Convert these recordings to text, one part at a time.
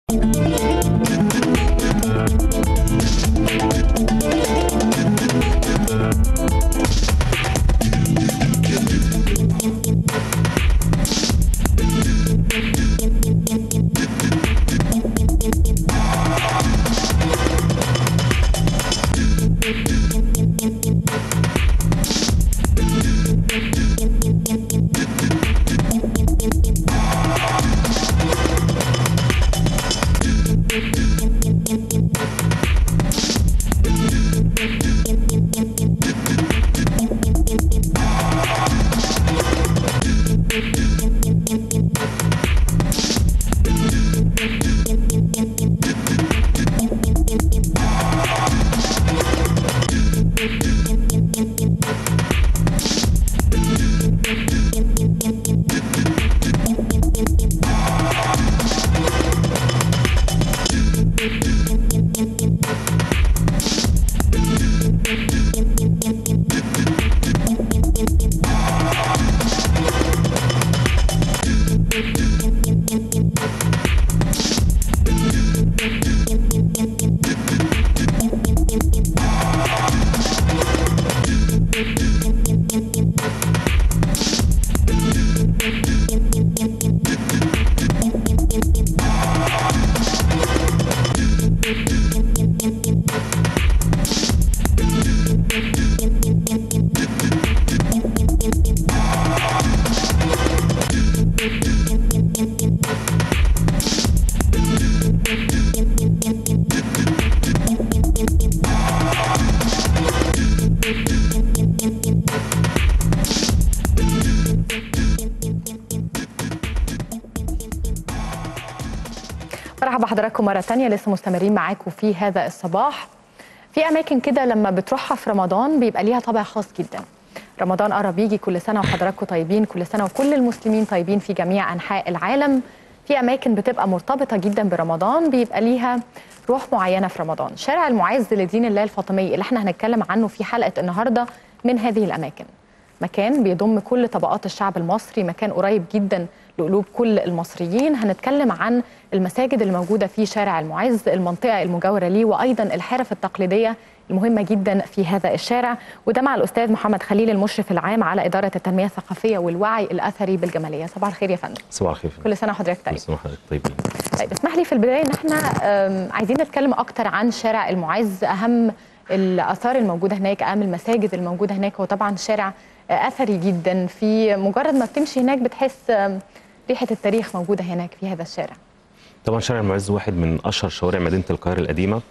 مرحبا بحضراتكم مرة تانية لسه مستمرين معاكم في هذا الصباح في أماكن كده لما بتروحها في رمضان بيبقى ليها طابع خاص جدا رمضان قرب يجي كل سنة وحضراتكم طيبين كل سنة وكل المسلمين طيبين في جميع أنحاء العالم في أماكن بتبقى مرتبطة جدا برمضان بيبقى ليها روح معينة في رمضان شارع المعز لدين الله الفاطمي اللي احنا هنتكلم عنه في حلقة النهاردة من هذه الأماكن مكان بيضم كل طبقات الشعب المصري مكان قريب جدا لقلوب كل المصريين هنتكلم عن المساجد الموجودة في شارع المعز المنطقة المجاورة ليه وأيضا الحرف التقليدية المهمة جدا في هذا الشارع وده مع الأستاذ محمد خليل المشرف العام على إدارة التنمية الثقافية والوعي الأثري بالجمالية صباح الخير يا فندم صباح الخير كل سنة وحضرتك طيب كل سنه وحضرتك طيبين طيب اسمح لي في البداية إن احنا أم، عايزين نتكلم أكتر عن شارع المعز أهم الآثار الموجودة هناك أهم المساجد الموجودة هناك هو طبعا شارع آه، أثري جدا في مجرد ما بتمشي هناك بتحس أم، ريحة التاريخ موجودة هناك في هذا الشارع طبعا شارع المعز واحد من اشهر شوارع مدينه القاهره القديمه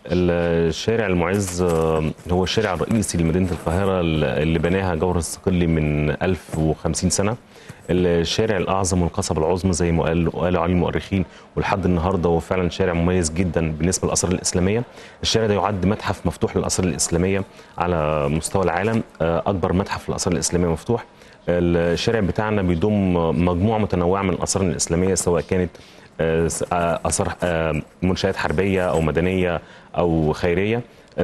الشارع المعز آه، هو الشارع الرئيسي لمدينه القاهره اللي بناها جوهر الصقلي من 1050 سنه الشارع الاعظم والقصبه العظمى زي ما قال قالوا عليه المؤرخين ولحد النهارده هو فعلا شارع مميز جدا بالنسبه للاثار الاسلاميه الشارع ده يعد متحف مفتوح للاثار الاسلاميه على مستوى العالم آه، اكبر متحف للاثار الاسلاميه مفتوح الشارع بتاعنا بيضم مجموعه متنوعه من الاثار الاسلاميه سواء كانت آه، س- آه، اثار آه، منشات حربيه او مدنيه او خيريه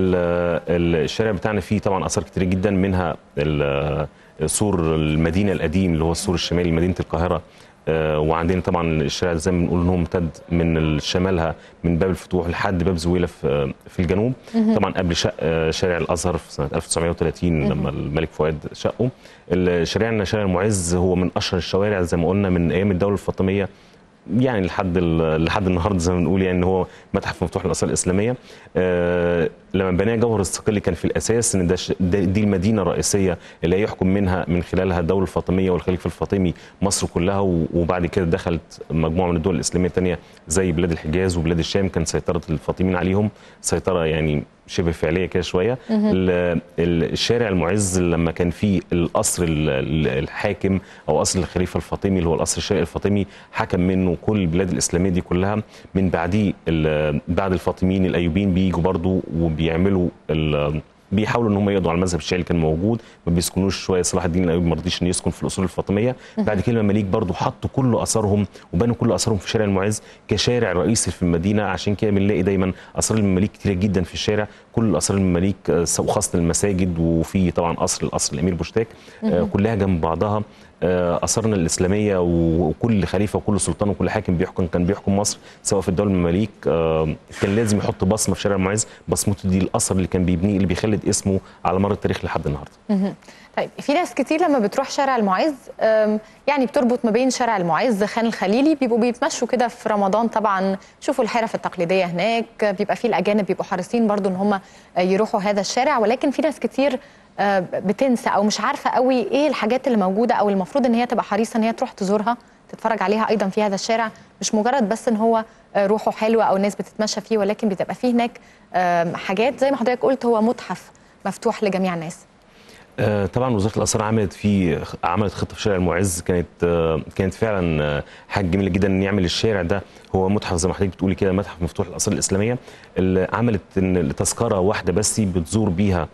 ال- الشارع بتاعنا فيه طبعا اثار كتير جدا منها ال- سور المدينه القديم اللي هو السور الشمالي لمدينه القاهره آه، وعندنا طبعا الشارع زي ما بنقول ان هو امتد من شمالها من باب الفتوح لحد باب زويله في في الجنوب طبعا قبل شق آه، شارع الازهر في سنه 1930 لما الملك فؤاد شقه ال- شارعنا شارع المعز هو من اشهر الشوارع زي ما قلنا من ايام الدوله الفاطميه يعني لحد ال- لحد النهارده زي ما بنقول يعني ان هو متحف مفتوح للاثار الاسلاميه آه لما بناه جوهر الصقلي كان في الاساس ان ده, ش- ده دي المدينه الرئيسيه اللي هيحكم منها من خلالها الدوله الفاطميه والخليفه الفاطمي مصر كلها و- وبعد كده دخلت مجموعه من الدول الاسلاميه الثانيه زي بلاد الحجاز وبلاد الشام كان سيطره الفاطميين عليهم سيطره يعني شبه فعليه كده شويه ال- ال- الشارع المعز لما كان فيه القصر ال- ال- الحاكم او قصر الخليفه الفاطمي اللي هو القصر الشرقي الفاطمي حكم منه كل البلاد الاسلاميه دي كلها من بعديه ال- بعد الفاطميين الايوبيين بيجوا برضو وبيعملوا ال- بيحاولوا ان هم يقضوا على المذهب الشيعي اللي كان موجود ما بيسكنوش شويه صلاح الدين الايوبي ما رضيش انه يسكن في الاصول الفاطميه بعد كده المماليك برضو حطوا كل اثارهم وبنوا كل اثارهم في شارع المعز كشارع رئيسي في المدينه عشان كده بنلاقي دايما اثار المماليك كتير جدا في الشارع كل اثار المماليك آه، وخاصه المساجد وفي طبعا قصر القصر الامير بوشتاك آه، كلها جنب بعضها آه، اثارنا الاسلاميه وكل خليفه وكل سلطان وكل حاكم بيحكم كان بيحكم مصر سواء في الدوله المماليك آه، كان لازم يحط بصمه في شارع المعز بصمته دي الاثر اللي كان بيبنيه اللي بيخلد اسمه على مر التاريخ لحد النهارده طيب في ناس كتير لما بتروح شارع المعز أم، يعني بتربط ما بين شارع المعز خان الخليلي بيبقوا بيتمشوا كده في رمضان طبعا شوفوا الحرف التقليديه هناك بيبقى في الاجانب بيبقوا حريصين برضو ان هم يروحوا هذا الشارع ولكن في ناس كتير آه، بتنسى او مش عارفه قوي ايه الحاجات اللي موجوده او المفروض ان هي تبقى حريصه ان هي تروح تزورها تتفرج عليها ايضا في هذا الشارع مش مجرد بس ان هو آه، روحه حلوه او الناس بتتمشى فيه ولكن بتبقى فيه هناك آم، حاجات زي ما حضرتك قلت هو متحف مفتوح لجميع الناس آه، طبعا وزاره الاثار عملت في عملت خطه في شارع المعز كانت آه، كانت فعلا آه، حاجه جميله جدا ان يعمل الشارع ده هو متحف زي ما حضرتك بتقولي كده متحف مفتوح للاثار الاسلاميه اللي عملت ان التذكره واحده بس بتزور بيها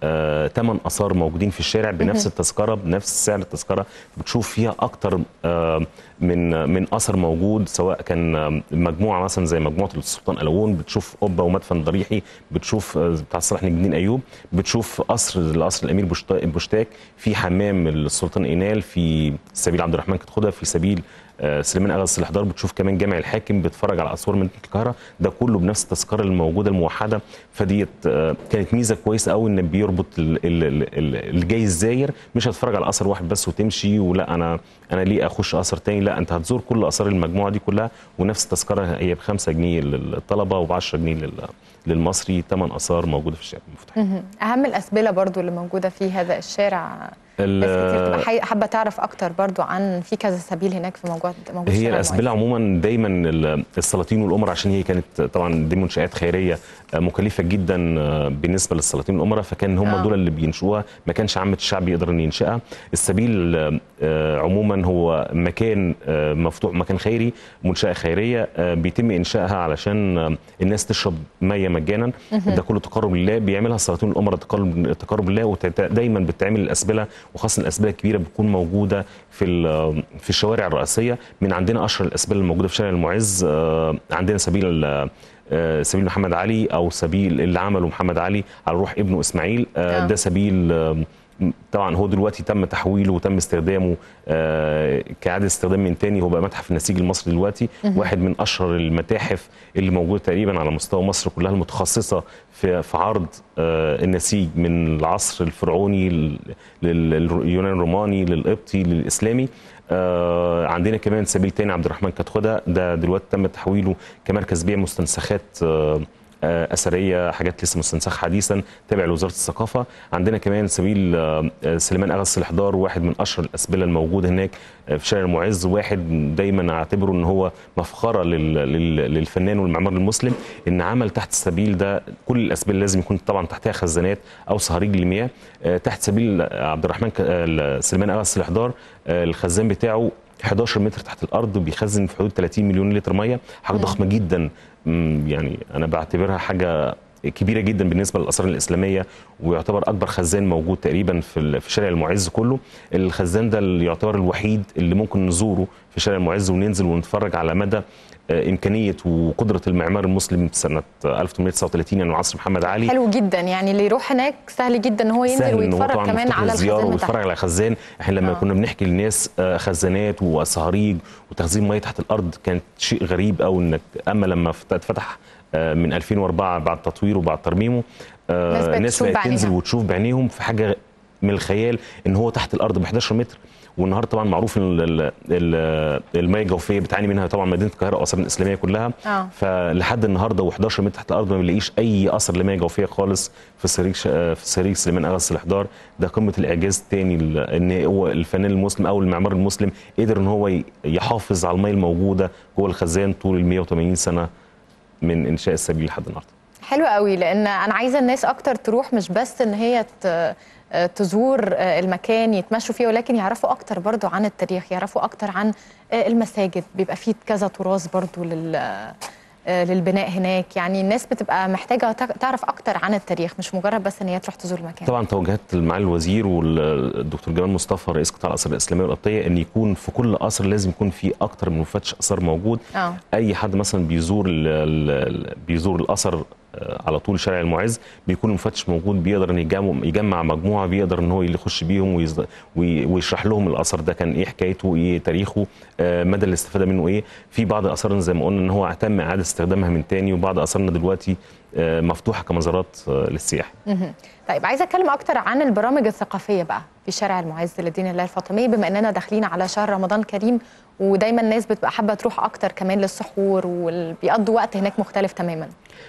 ثمان اثار موجودين في الشارع بنفس التذكره بنفس سعر التذكره بتشوف فيها اكتر آه، من من اثر موجود سواء كان آه، مجموعه مثلا زي مجموعه السلطان قلاوون بتشوف قبه ومدفن ضريحي بتشوف آه، بتاع صلاح نجم الدين ايوب بتشوف قصر القصر الامير بوشتا- بوشتاك في حمام السلطان اينال في سبيل عبد الرحمن كتخوده في سبيل آه، سليمان اغا السلحدار بتشوف كمان جامع الحاكم بتتفرج على اسوار مدينه القاهره ده كله بنفس التذكره الموجوده الموحده فديت آه، كانت ميزه كويسه قوي ان بيربط ال- ال- ال- ال- اللي جاي الزاير مش هتتفرج على اثر واحد بس وتمشي ولا انا انا ليه اخش اثر تاني لا انت هتزور كل اثار المجموعه دي كلها ونفس التذكره هي ب 5 جنيه للطلبه وب 10 جنيه لل- للمصري ثمان اثار موجوده في الشارع المفتوح مهم. اهم الاسبله برضو اللي موجوده في هذا الشارع ناس كتير تبقى حي- حابه تعرف اكتر برضو عن في كذا سبيل هناك في موجود موجود هي شارع الاسبله المعز. عموما دايما ال- السلاطين والامراء عشان هي كانت طبعا دي منشات خيريه آه، مكلفه جدا آه، بالنسبه للسلاطين والامراء فكان هم آه. دول اللي بينشئوها ما كانش عامه الشعب يقدر ان ينشئها السبيل آه، آه، عموما هو مكان آه، مفتوح مكان خيري منشاه خيريه آه، بيتم انشائها علشان آه، الناس تشرب ميه مجانا ده كله تقرب لله بيعملها السلاطين والامراء تقرب تقرب لله ودايما بتعمل الاسبله وخاصه الاسبله الكبيره بتكون موجوده في ال- في الشوارع الرئيسيه من عندنا اشهر الاسبله الموجوده في شارع المعز آه، عندنا سبيل ال- آه، سبيل محمد علي او سبيل اللي عمله محمد علي على روح ابنه اسماعيل آه، آه. ده سبيل آه، طبعا هو دلوقتي تم تحويله وتم استخدامه آه، كاعاده استخدام من تاني هو بقى متحف النسيج المصري دلوقتي واحد من اشهر المتاحف اللي موجوده تقريبا على مستوى مصر كلها المتخصصه في في عرض آه، النسيج من العصر الفرعوني لل- لل- لليونان الروماني للقبطي للاسلامي آه، عندنا كمان سبيل تاني عبد الرحمن كتخوده ده دلوقتي تم تحويله كمركز بيع مستنسخات آه، آه، اثريه حاجات لسه مستنسخه حديثا تابع لوزاره الثقافه عندنا كمان سبيل آه، آه، سليمان اغا السلحدار واحد من اشهر الاسبله الموجوده هناك آه، في شارع المعز واحد دايما اعتبره ان هو مفخره لل- لل- للفنان والمعمار المسلم ان عمل تحت السبيل ده كل الاسبله لازم يكون طبعا تحتها خزانات او صهاريج للمياه آه، تحت سبيل عبد الرحمن ك- آه، سليمان اغا السلحدار آه، الخزان بتاعه 11 متر تحت الارض بيخزن في حدود 30 مليون لتر ميه حاجه ضخمه جدا مم، يعني انا بعتبرها حاجه كبيره جدا بالنسبه للاثار الاسلاميه ويعتبر اكبر خزان موجود تقريبا في ال- في شارع المعز كله الخزان ده اللي يعتبر الوحيد اللي ممكن نزوره في شارع المعز وننزل ونتفرج على مدى آه، امكانيه وقدره المعمار المسلم سنه 1839 يعني عصر محمد علي حلو جدا يعني اللي يروح هناك سهل جدا ان هو ينزل سهل ان هو ويتفرج طبعا كمان مفتوح على للزياره الخزان ويتفرج بتاعه على خزان احنا لما آه. آه. كنا بنحكي للناس آه، خزانات وصهاريج وتخزين ميه تحت الارض كانت شيء غريب قوي انك اما لما فت- اتفتح آه، من 2004 بعد تطويره وبعد ترميمه الناس آه، بقت الناس تشوف بقت تنزل بعينيها. وتشوف بعينيهم في حاجه من الخيال ان هو تحت الارض ب 11 متر والنهارده طبعا معروف ان ال- ال- ال- الميه الجوفيه بتعاني منها طبعا مدينه القاهره واثار الاسلاميه كلها آه. فلحد النهارده و11 متر تحت الارض ما بنلاقيش اي اثر لمياه جوفيه خالص في صريخ ش... في صريخ سليمان اغا السلحدار ده قمه الاعجاز الثاني ان هو الفنان المسلم او المعمار المسلم قدر ان هو ي- يحافظ على الميه الموجوده جوه الخزان طول ال 180 سنه من انشاء السبيل لحد النهارده حلو قوي لان انا عايزه الناس اكتر تروح مش بس ان هي ت- تزور المكان يتمشوا فيه ولكن يعرفوا اكتر برضو عن التاريخ يعرفوا اكتر عن المساجد بيبقى فيه كذا تراث برضو لل للبناء هناك يعني الناس بتبقى محتاجه تعرف اكتر عن التاريخ مش مجرد بس ان هي تروح تزور المكان طبعا توجيهات معالي الوزير والدكتور جمال مصطفى رئيس قطاع الاثار الاسلاميه والقبطيه ان يكون في كل قصر لازم يكون في اكتر من مفتش اثار موجود اه اي حد مثلا بيزور ال ال بيزور الاثر آه، على طول شارع المعز بيكون المفتش موجود بيقدر ان يجمع, يجمع مجموعه بيقدر ان هو يخش بيهم ويز- وي- ويشرح لهم الاثر ده كان ايه حكايته ايه تاريخه آه، مدى الاستفاده منه ايه في بعض اثارنا زي ما قلنا ان هو تم اعاده استخدامها من تاني وبعض اثارنا دلوقتي آه، مفتوحه كمزارات آه، للسياحه مهم. طيب عايزه اتكلم اكتر عن البرامج الثقافيه بقى في شارع المعز لدين الله الفاطمي بما اننا داخلين على شهر رمضان الكريم ودايما الناس بتبقى حابه تروح اكتر كمان للسحور وبيقضوا وقت هناك مختلف تماما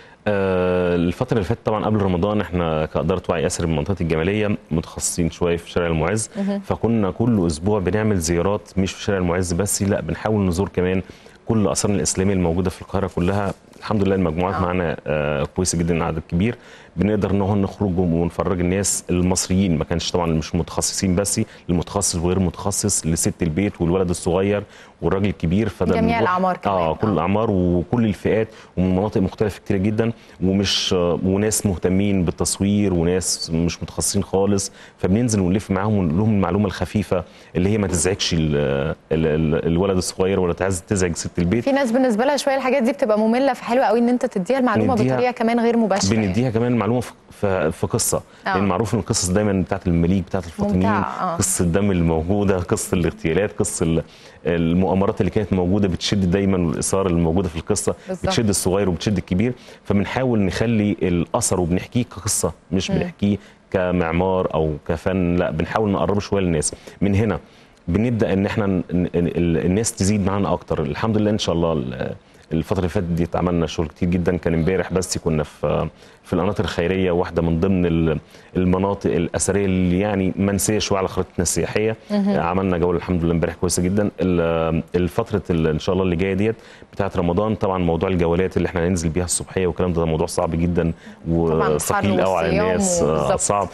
آه، الفترة اللي فاتت طبعا قبل رمضان احنا كإدارة وعي أسر من منطقة الجمالية متخصصين شوية في شارع المعز فكنا كل أسبوع بنعمل زيارات مش في شارع المعز بس لا بنحاول نزور كمان كل آثارنا الإسلامية الموجودة في القاهرة كلها الحمد لله المجموعات آه. معانا آه، كويسة جدا عدد كبير بنقدر ان هو نخرج ونفرج الناس المصريين ما كانش طبعا مش متخصصين بس المتخصص وغير متخصص لست البيت والولد الصغير والراجل الكبير فده جميع بنروح- الأعمار كمان. اه كل آه. الاعمار وكل الفئات ومن مناطق مختلفه كتيره جدا ومش وناس مهتمين بالتصوير وناس مش متخصصين خالص فبننزل ونلف معاهم ونقول لهم المعلومه الخفيفه اللي هي ما تزعجش ال- ال- ال- الولد الصغير ولا تعز تزعج ست البيت في ناس بالنسبه لها شويه الحاجات دي بتبقى ممله فحلوه قوي ان انت تديها المعلومه نديها- بطريقه كمان غير مباشره يعني. بنديها كمان المعلومه في- في في قصه آه. لان معروف ان القصص دايما بتاعت المليك بتاعت الفاطميين ممتعة، آه. قصه الدم اللي موجوده قصه الاغتيالات قصه ال- المؤامرات اللي كانت موجوده بتشد دايما والاثاره اللي موجوده في القصه بالظبط. بتشد الصغير وبتشد الكبير فبنحاول نخلي الاثر وبنحكيه كقصه مش بنحكيه كمعمار او كفن لا بنحاول نقربه شويه للناس من هنا بنبدا ان احنا ن- ن- ال- الناس تزيد معانا اكتر الحمد لله ان شاء الله ال- الفتره اللي فاتت دي اتعملنا شغل كتير جدا كان امبارح بس كنا في في القناطر الخيريه واحده من ضمن ال- المناطق الاثريه اللي يعني منسيه شويه على خريطتنا السياحيه عملنا جوله الحمد لله امبارح كويسه جدا ال- الفتره ال- ان شاء الله اللي جايه ديت بتاعه رمضان طبعا موضوع الجولات اللي احنا هننزل بيها الصبحيه والكلام ده, ده موضوع صعب جدا طبعاً وثقيل حر قوي على والصيام الناس آه، وبالظبط. صعب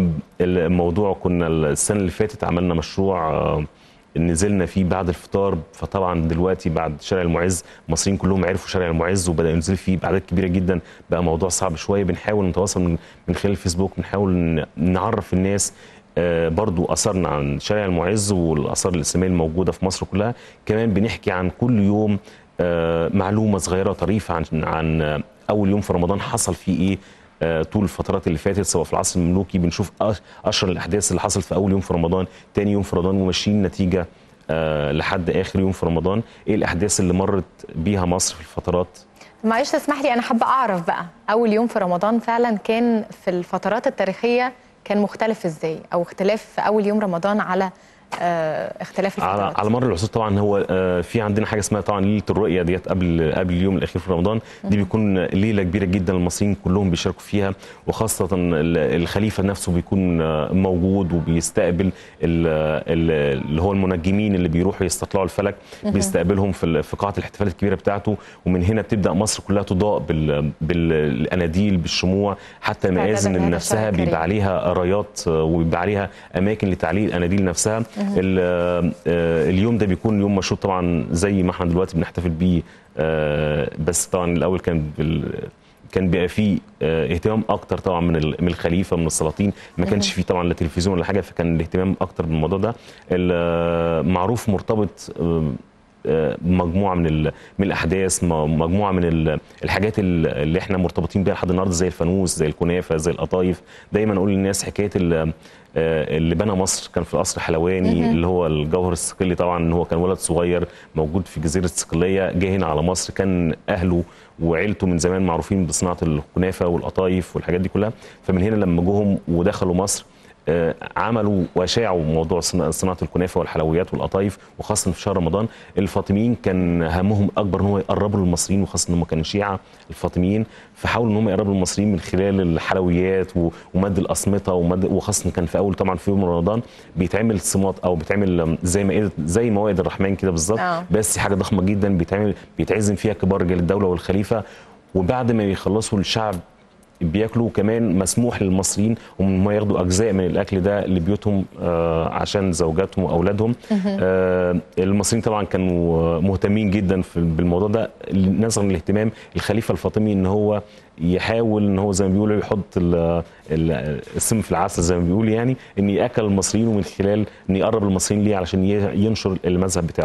فالموضوع كنا السنه اللي فاتت عملنا مشروع آه، نزلنا فيه بعد الفطار فطبعا دلوقتي بعد شارع المعز المصريين كلهم عرفوا شارع المعز وبداوا ينزلوا فيه باعداد كبيره جدا بقى موضوع صعب شويه بنحاول نتواصل من, من خلال الفيسبوك بنحاول ن- نعرف الناس آه، برضو اثرنا عن شارع المعز والاثار الاسلاميه الموجوده في مصر كلها كمان بنحكي عن كل يوم آه، معلومه صغيره طريفه عن عن آه، اول يوم في رمضان حصل فيه ايه آه، طول الفترات اللي فاتت سواء في العصر الملوكي بنشوف أش- اشهر الاحداث اللي حصلت في اول يوم في رمضان تاني يوم في رمضان وماشيين نتيجه آه، لحد اخر يوم في رمضان ايه الاحداث اللي مرت بيها مصر في الفترات معلش تسمح لي انا حابه اعرف بقى اول يوم في رمضان فعلا كان في الفترات التاريخيه كان مختلف ازاي او اختلاف في اول يوم رمضان على آه اختلاف على الفترات على مر العصور طبعا هو آه، في عندنا حاجه اسمها طبعا ليله الرؤيه ديت قبل قبل اليوم الاخير في رمضان دي بيكون ليله كبيره جدا المصريين كلهم بيشاركوا فيها وخاصه ال- الخليفه نفسه بيكون آه، موجود وبيستقبل ال- ال- اللي هو المنجمين اللي بيروحوا يستطلعوا الفلك بيستقبلهم في ال- في قاعه الاحتفالات الكبيره بتاعته ومن هنا بتبدا مصر كلها تضاء بال- بالاناديل بالشموع حتى استعدادا المآذن لهذا نفسها الشهر الكريم. بيبقى عليها رايات آه، وبيبقى عليها اماكن لتعليق الاناديل نفسها ال- آه، اليوم ده بيكون يوم مشهور طبعا زي ما احنا دلوقتي بنحتفل بيه آه، بس طبعا الاول كان بال كان بيبقى فيه آه، اهتمام اكتر طبعا من ال- من الخليفه من السلاطين ما كانش فيه طبعا لا تلفزيون ولا حاجه فكان الاهتمام اكتر بالموضوع ده المعروف مرتبط آه، آه، مجموعه من ال- من الاحداث م- مجموعه من ال- الحاجات ال- اللي احنا مرتبطين بيها لحد النهارده زي الفانوس زي الكنافه زي القطايف دايما اقول للناس حكايه ال- آه، اللي بنى مصر كان في القصر حلواني اللي هو الجوهر الصقلي طبعا ان هو كان ولد صغير موجود في جزيره الصقليه جه هنا على مصر كان اهله وعيلته من زمان معروفين بصناعه الكنافه والقطايف والحاجات دي كلها فمن هنا لما جوهم ودخلوا مصر آه، عملوا وشاعوا موضوع صنا- صناعه الكنافه والحلويات والقطايف وخاصه في شهر رمضان الفاطميين كان همهم اكبر ان هو يقربوا للمصريين وخاصه ان هم كانوا شيعه الفاطميين فحاولوا ان هم يقربوا للمصريين من خلال الحلويات و- ومد الاسمطه ومد وخاصه كان في اول طبعا في يوم رمضان بيتعمل صمات او بيتعمل آم، زي ما زي موائد الرحمن كده بالظبط آه. بس حاجه ضخمه جدا بيتعمل بيتعزم فيها كبار رجال الدوله والخليفه وبعد ما بيخلصوا الشعب بياكلوا كمان مسموح للمصريين هم ما ياخدوا اجزاء من الاكل ده لبيوتهم آه عشان زوجاتهم واولادهم آه المصريين طبعا كانوا آه، مهتمين جدا في بالموضوع ده نظرا للاهتمام الخليفه الفاطمي ان هو يحاول ان هو زي ما بيقولوا يحط ال- ال- السم في العسل زي ما بيقول يعني ان ياكل المصريين ومن خلال ان يقرب المصريين ليه علشان ي- ينشر المذهب بتاعه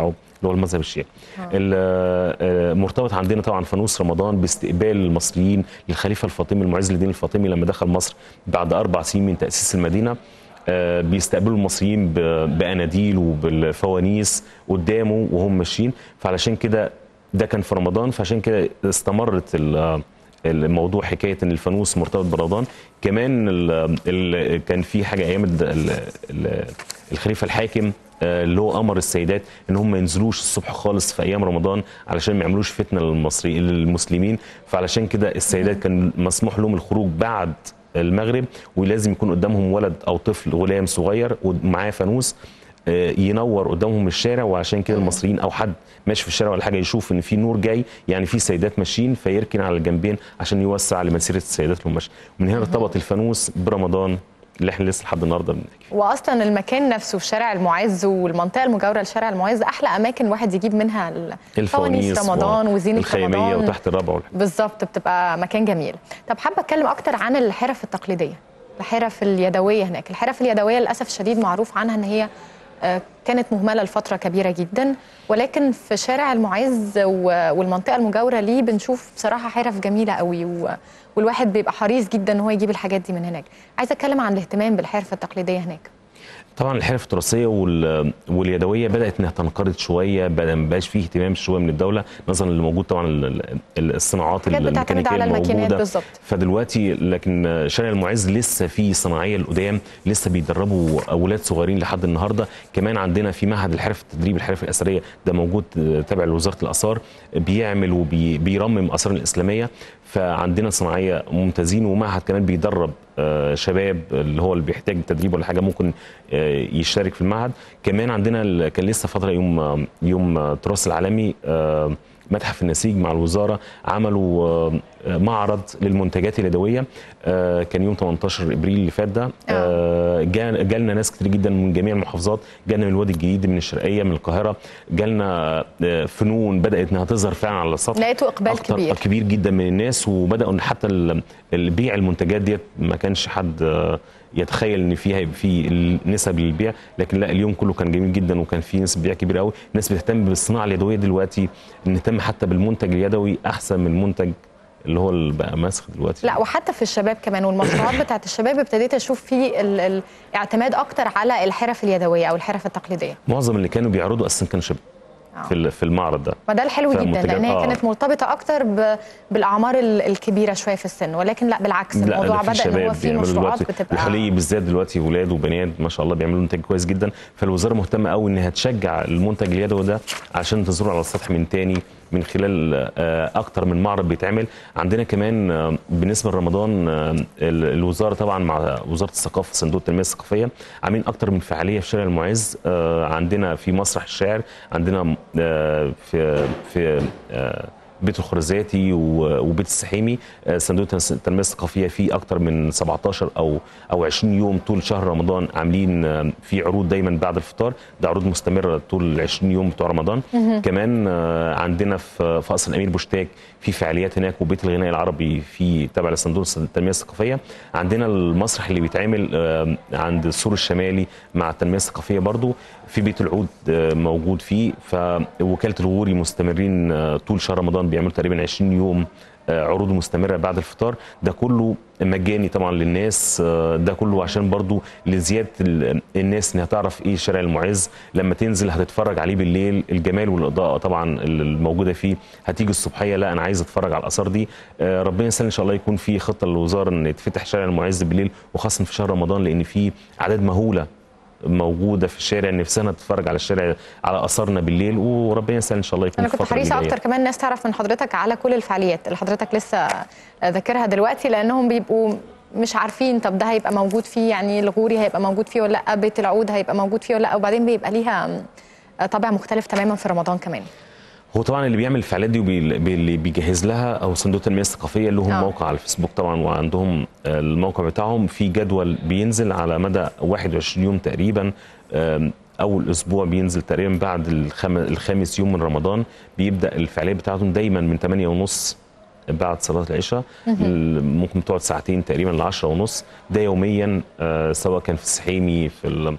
اللي هو المذهب الشيعي ال- آه، مرتبط عندنا طبعا فانوس رمضان باستقبال المصريين للخليفه الفاطمي المعز للدين الفاطمي لما دخل مصر بعد اربع سنين من تاسيس المدينه آه، بيستقبلوا المصريين ب- باناديل وبالفوانيس قدامه وهم ماشيين فعلشان كده ده كان في رمضان فعشان كده استمرت ال- الموضوع حكايه ان الفانوس مرتبط برمضان كمان ال ال كان في حاجه ايام ال ال ال الخليفه الحاكم آه، اللي هو امر السيدات ان هم ما ينزلوش الصبح خالص في ايام رمضان علشان ما يعملوش فتنه للمصري للمسلمين فعلشان كده السيدات كان مسموح لهم الخروج بعد المغرب ولازم يكون قدامهم ولد او طفل غلام صغير ومعاه فانوس آه، ينور قدامهم الشارع وعشان كده المصريين او حد ماشي في الشارع ولا حاجه يشوف ان في نور جاي يعني في سيدات ماشيين فيركن على الجنبين عشان يوسع لمسيره السيدات اللي هم ماشيين ومن هنا ارتبط الفانوس برمضان اللي احنا لسه لحد النهارده بنحكي واصلا المكان نفسه في شارع المعز والمنطقه المجاوره لشارع المعز احلى اماكن الواحد يجيب منها ال- الفوانيس رمضان وزينه الخياميه رمضان وتحت الرابع والحاجات. بالظبط بتبقى مكان جميل طب حابه اتكلم اكتر عن الحرف التقليديه الحرف اليدويه هناك الحرف اليدويه للاسف الشديد معروف عنها ان هي آه، كانت مهمله لفتره كبيره جدا ولكن في شارع المعز و- والمنطقه المجاوره ليه بنشوف بصراحه حرف جميله قوي و- والواحد بيبقى حريص جدا ان هو يجيب الحاجات دي من هناك عايزه اتكلم عن الاهتمام بالحرف التقليديه هناك طبعا الحرف التراثيه وال- واليدويه بدات انها تنقرض شويه بدا ما بقاش فيه اهتمام شويه من الدوله نظرا اللي موجود طبعا ال- ال- الصناعات حاجات بتعتمد الميكانيكيه على الماكينات الموجوده بالظبط فدلوقتي لكن شارع المعز لسه في صناعيه القدام لسه بيدربوا اولاد صغيرين لحد النهارده كمان عندنا في معهد الحرف التدريب الحرف الاثريه ده موجود تابع لوزاره الاثار بيعمل وبيرمم اثار الاسلاميه فعندنا صناعيه ممتازين ومعهد كمان بيدرب آه، شباب اللي هو اللي بيحتاج تدريب ولا حاجه ممكن آه، يشترك في المعهد كمان عندنا ال- كان لسه فتره يوم يوم التراث العالمي آه، متحف النسيج مع الوزاره عملوا آه، معرض للمنتجات اليدويه آه، كان يوم 18 ابريل اللي فات ده آه، جا- جالنا ناس كتير جدا من جميع المحافظات جالنا من الوادي الجديد من الشرقيه من القاهره جالنا آه، فنون بدات انها تظهر فعلا على السطح لقيتوا اقبال أكتر كبير كبير جدا من الناس وبداوا ان حتى ال- البيع المنتجات ديت ما كانش حد آه، يتخيل ان فيها هيبقى في نسب للبيع لكن لا اليوم كله كان جميل جدا وكان في نسب بيع كبير قوي الناس بتهتم بالصناعه اليدويه دلوقتي نهتم حتى بالمنتج اليدوي احسن من المنتج اللي هو اللي بقى ماسك دلوقتي لا وحتى في الشباب كمان والمشروعات بتاعت الشباب ابتديت اشوف فيه ال- الاعتماد اكتر على الحرف اليدويه او الحرف التقليديه معظم اللي كانوا بيعرضوا اصلا كانوا شباب آه. في ال- في المعرض ده فده الحلو جدا فمنتجات- لان هي آه. كانت مرتبطه اكتر ب... بالاعمار ال- الكبيره شويه في السن ولكن لا بالعكس لا الموضوع ده في بدا ان هو شباب في بيعملوا مشروعات دلوقتي بتبقى الحلي بالذات دلوقتي ولاد وبنات ما شاء الله بيعملوا انتاج كويس جدا فالوزاره مهتمه قوي انها تشجع المنتج اليدوي ده عشان تظهره على السطح من تاني من خلال آه، اكتر من معرض بيتعمل عندنا كمان آه، بالنسبه لرمضان آه، ال- الوزاره طبعا مع وزاره الثقافه صندوق التنميه الثقافيه عاملين اكتر من فعاليه في شارع المعز آه، عندنا في مسرح الشعر عندنا آه، في في آه، بيت الخرزاتي و- وبيت السحيمي آه، صندوق التنميه الثقافيه في اكتر من 17 او او 20 يوم طول شهر رمضان عاملين آه، في عروض دايما بعد الفطار ده عروض مستمره طول ال 20 يوم بتوع رمضان كمان آه، عندنا في في قصر الامير بوشتاك في فعاليات هناك وبيت الغناء العربي في تبع لصندوق التنميه الثقافيه عندنا المسرح اللي بيتعمل آه، عند السور الشمالي مع التنميه الثقافيه برضو في بيت العود آه، موجود فيه فوكاله الغوري مستمرين آه، طول شهر رمضان بيعملوا تقريبا 20 يوم آه، عروض مستمره بعد الفطار ده كله مجاني طبعا للناس آه، ده كله عشان برضو لزياده ال- الناس انها تعرف ايه شارع المعز لما تنزل هتتفرج عليه بالليل الجمال والاضاءه طبعا الموجوده فيه هتيجي الصبحيه لا انا عايز اتفرج على الاثار دي آه، ربنا يسهل ان شاء الله يكون في خطه للوزاره ان يتفتح شارع المعز بالليل وخاصه في شهر رمضان لان في اعداد مهوله موجوده في الشارع نفسنا تتفرج على الشارع على اثارنا بالليل وربنا يسهل ان شاء الله يكون انا في كنت الفترة اللي حريصه جاية. اكتر كمان الناس تعرف من حضرتك على كل الفعاليات اللي حضرتك لسه ذاكرها دلوقتي لانهم بيبقوا مش عارفين طب ده هيبقى موجود فيه يعني الغوري هيبقى موجود فيه ولا لا بيت العود هيبقى موجود فيه ولا لا وبعدين بيبقى ليها طابع مختلف تماما في رمضان كمان هو طبعا اللي بيعمل الفعاليات دي واللي بيجهز لها او صندوق التنميه الثقافيه لهم آه. موقع على الفيسبوك طبعا وعندهم آه، الموقع بتاعهم في جدول بينزل على مدى 21 يوم تقريبا آم، اول اسبوع بينزل تقريبا بعد الخم... الخامس يوم من رمضان بيبدا الفعاليات بتاعتهم دايما من 8 ونص بعد صلاه العشاء ال- ممكن تقعد ساعتين تقريبا ل 10 ونص ده يوميا آه، سواء كان في السحيمي في ال-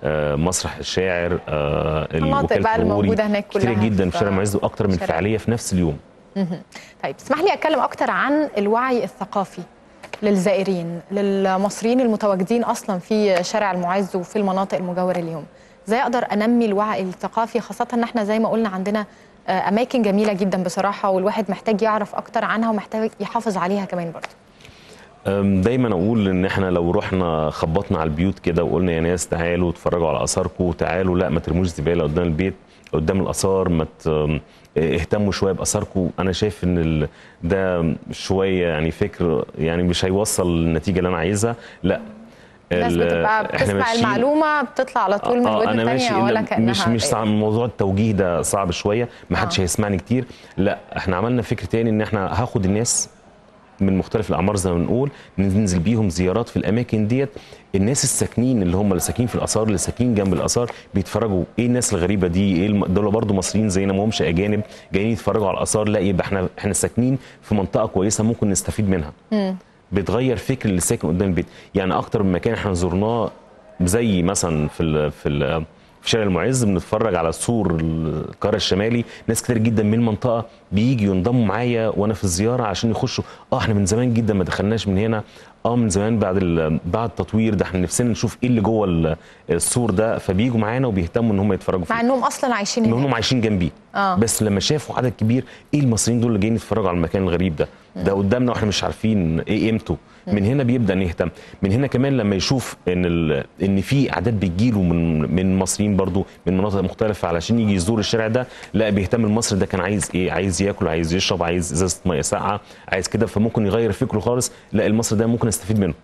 آه، مسرح الشاعر آه، المناطق وكالة بقى الغوري. الموجودة هناك كتير كلها جدا في في شارع المعز واكتر من شارع- فعاليه في نفس اليوم طيب اسمح لي اتكلم اكتر عن الوعي الثقافي للزائرين للمصريين المتواجدين اصلا في شارع المعز وفي المناطق المجاوره اليوم ازاي اقدر انمي الوعي الثقافي خاصه ان احنا زي ما قلنا عندنا آه، اماكن جميله جدا بصراحه والواحد محتاج يعرف اكتر عنها ومحتاج يحافظ عليها كمان برضه أم، دايما اقول ان احنا لو رحنا خبطنا على البيوت كده وقلنا يا ناس تعالوا اتفرجوا على اثاركم تعالوا لا ما ترموش زباله قدام البيت قدام الاثار ما ت- اه، اهتموا شويه باثاركم انا شايف ان ال- ده شويه يعني فكر يعني مش هيوصل للنتيجه اللي انا عايزها لا الناس ال- بتبقى إحنا بتسمع ماشيين- المعلومه بتطلع على طول من آه، الودن انا ماشي الثانيه ولا إن كانها مش مش صعب موضوع التوجيه ده صعب شويه ما حدش آه. هيسمعني كتير لا احنا عملنا فكر تاني ان احنا هاخد الناس من مختلف الاعمار زي ما بنقول ننزل بيهم زيارات في الاماكن ديت الناس الساكنين اللي هم اللي ساكنين في الاثار اللي ساكنين جنب الاثار بيتفرجوا ايه الناس الغريبه دي ايه الم... دول برضه مصريين زينا ما همش اجانب جايين يتفرجوا على الاثار لا يبقى احنا احنا ساكنين في منطقه كويسه ممكن نستفيد منها بتغير فكر اللي ساكن قدام البيت يعني اكتر من مكان احنا زرناه زي مثلا في ال في ال في شارع المعز بنتفرج على سور القاهره الشمالي ناس كتير جدا من المنطقه بيجي ينضموا معايا وانا في الزياره عشان يخشوا اه احنا من زمان جدا ما دخلناش من هنا اه من زمان بعد ال- بعد التطوير ده احنا نفسنا نشوف ايه اللي جوه ال- السور ده فبيجوا معانا وبيهتموا ان هم يتفرجوا فيه مع انهم اصلا عايشين ان هناك هم عايشين جنبيه آه. بس لما شافوا عدد كبير ايه المصريين دول اللي جايين يتفرجوا على المكان الغريب ده ده قدامنا واحنا مش عارفين ايه قيمته من هنا بيبدا نهتم من هنا كمان لما يشوف ان ال... ان في اعداد بتجيله من من مصريين برضو من مناطق مختلفه علشان يجي يزور الشارع ده لا بيهتم المصري ده كان عايز ايه عايز ياكل عايز يشرب عايز ازازه ميه ساقعه عايز كده فممكن يغير فكره خالص لا المصري ده ممكن استفيد منه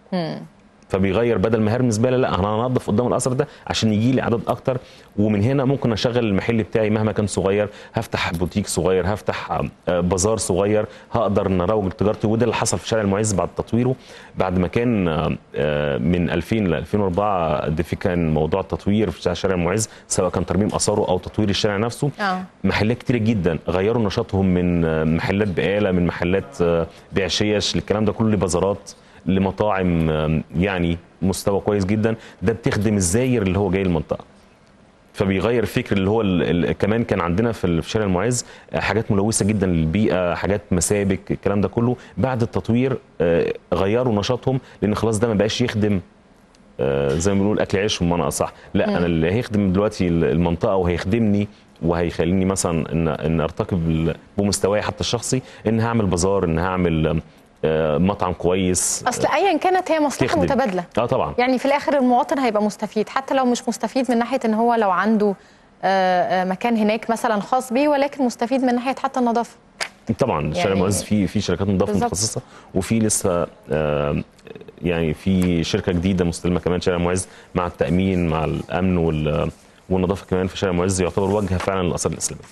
فبيغير بدل ما هرمي زباله لا انا هنضف قدام الاثر ده عشان يجي لي عدد اكتر ومن هنا ممكن اشغل المحل بتاعي مهما كان صغير هفتح بوتيك صغير هفتح آه، بازار صغير هقدر ان اروج لتجارتي وده اللي حصل في شارع المعز بعد تطويره بعد ما كان آه، آه، من 2000 ل 2004 ده في كان موضوع التطوير في شارع المعز سواء كان ترميم اثاره او تطوير الشارع نفسه اه محلات كتير جدا غيروا نشاطهم من آه، محلات بقاله من محلات آه، بيع شيش الكلام ده كله لبازارات لمطاعم آه، يعني مستوى كويس جدا ده بتخدم الزاير اللي هو جاي المنطقه فبيغير الفكر اللي هو ال ال كمان كان عندنا في ال- في شارع المعز آه، حاجات ملوثه جدا للبيئه حاجات مسابك الكلام ده كله بعد التطوير آه، غيروا نشاطهم لان خلاص ده ما بقاش يخدم آه، زي ما بنقول اكل عيش بمعنى اصح لا انا اللي هيخدم دلوقتي ال- المنطقه وهيخدمني وهيخليني مثلا ان ان ارتقي بال- بمستواي حتى الشخصي ان هعمل بازار ان هعمل آه، مطعم كويس اصل ايا كانت هي مصلحه تخدم. متبادله اه طبعا يعني في الاخر المواطن هيبقى مستفيد حتى لو مش مستفيد من ناحيه ان هو لو عنده آه، آه، مكان هناك مثلا خاص بيه ولكن مستفيد من ناحيه حتى النظافه طبعا شارع يعني- المعز في في شركات نظافه بالظبط. متخصصه وفي لسه آه، يعني في شركه جديده مستلمه كمان شارع المعز مع التامين مع الامن وال- والنظافه كمان في شارع المعز يعتبر واجهه فعلا للاثار الاسلاميه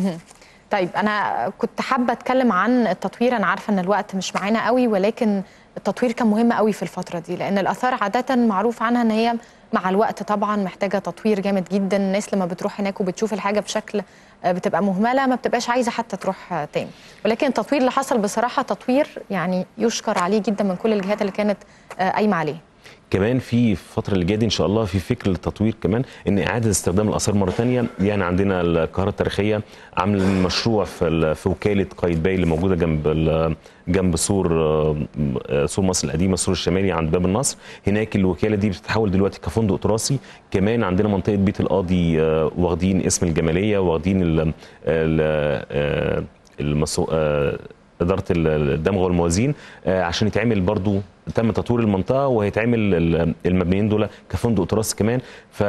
طيب انا كنت حابه اتكلم عن التطوير انا عارفه ان الوقت مش معانا قوي ولكن التطوير كان مهم قوي في الفتره دي لان الاثار عاده معروف عنها ان هي مع الوقت طبعا محتاجه تطوير جامد جدا الناس لما بتروح هناك وبتشوف الحاجه بشكل آه، بتبقى مهمله ما بتبقاش عايزه حتى تروح آه، تاني ولكن التطوير اللي حصل بصراحه تطوير يعني يشكر عليه جدا من كل الجهات اللي كانت آه، قايمه عليه كمان في الفترة اللي جايه دي ان شاء الله في فكر للتطوير كمان ان اعادة استخدام الاثار مرة ثانية يعني عندنا القاهرة التاريخية عامل مشروع في ال- في وكالة قايتباي اللي موجودة جنب ال- جنب سور آه، سور مصر القديمة السور الشمالي عند باب النصر هناك الوكالة دي بتتحول دلوقتي كفندق تراثي كمان عندنا منطقة بيت القاضي آه، واخدين اسم الجمالية واخدين ال- ال- آه، المسو... آه، اداره ال- الدمغ والموازين آه، عشان يتعمل برضو تم تطوير المنطقه وهيتعمل ال- المبنيين دول كفندق تراثي كمان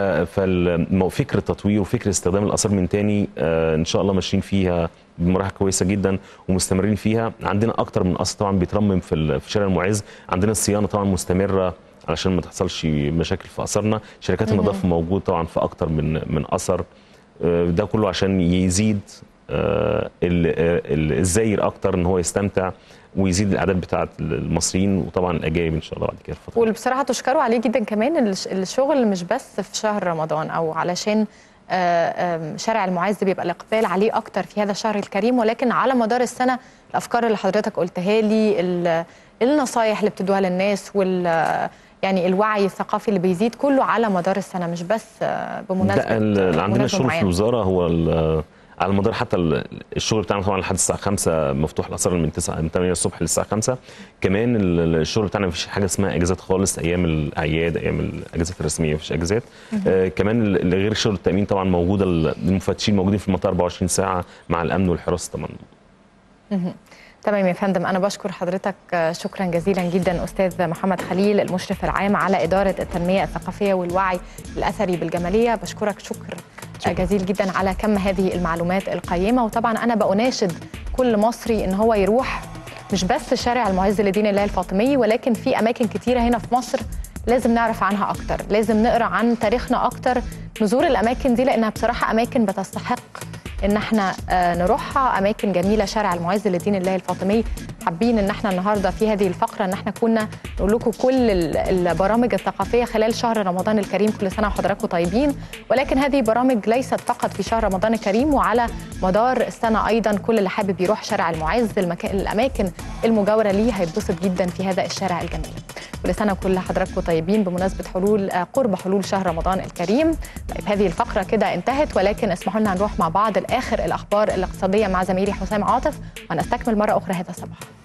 ففكره التطوير وفكره استخدام الاثار من تاني آه، ان شاء الله ماشيين فيها بمراحل كويسه جدا ومستمرين فيها عندنا اكتر من اثر طبعا بيترمم في ال- في شارع المعز عندنا الصيانه طبعا مستمره علشان ما تحصلش مشاكل في اثارنا شركات النظافه موجود طبعا في اكتر من من اثر آه، ده كله عشان يزيد آه، ال- آه، ال- الزاير اكتر ان هو يستمتع ويزيد الاعداد بتاعه المصريين وطبعا الاجانب ان شاء الله بعد كده الفتره واللي بصراحه تشكروا عليه جدا كمان الش- الشغل مش بس في شهر رمضان او علشان آه، آم، شارع المعز بيبقى الاقبال عليه اكتر في هذا الشهر الكريم ولكن على مدار السنه الافكار اللي حضرتك قلتها لي ال- النصايح اللي بتدوها للناس وال يعني الوعي الثقافي اللي بيزيد كله على مدار السنه مش بس آه، بمناسبه لا ال- اللي عندنا مناسبة الشغل في معينة. الوزاره هو ال- على مدار حتى ال- الشغل بتاعنا طبعا لحد الساعه 5 مفتوح الاسرار من 9 من 8 الصبح للساعه 5 كمان ال- الشغل بتاعنا مفيش حاجه اسمها اجازات خالص ايام الاعياد ايام الاجازات الرسميه مفيش اجازات آه كمان ال- غير شغل التامين طبعا موجوده ال- المفتشين موجودين في المطار 24 ساعه مع الامن والحراسه طبعا تمام يا فندم انا بشكر حضرتك آه، شكرا جزيلا جدا استاذ محمد خليل المشرف العام على اداره التنميه الثقافيه والوعي الاثري بالجماليه بشكرك شكر آه، جزيل جدا على كم هذه المعلومات القيمه وطبعا انا بأناشد كل مصري ان هو يروح مش بس شارع المعز لدين الله الفاطمي ولكن في اماكن كتيره هنا في مصر لازم نعرف عنها اكتر لازم نقرا عن تاريخنا اكتر نزور الاماكن دي لانها بصراحه اماكن بتستحق ان احنا آه، نروحها اماكن جميله شارع المعز لدين الله الفاطمي حابين ان احنا النهارده في هذه الفقره ان احنا كنا نقول لكم كل ال- البرامج الثقافيه خلال شهر رمضان الكريم كل سنه وحضراتكم طيبين ولكن هذه برامج ليست فقط في شهر رمضان الكريم وعلى مدار السنه ايضا كل اللي حابب يروح شارع المعز المكان الاماكن المجاوره ليه هيتبسط جدا في هذا الشارع الجميل كل سنه وكل حضراتكم طيبين بمناسبه حلول آه، قرب حلول شهر رمضان الكريم طيب هذه الفقره كده انتهت ولكن اسمحوا لنا نروح مع بعض لاخر الاخبار الاقتصاديه مع زميلي حسام عاطف ونستكمل مره اخرى هذا الصباح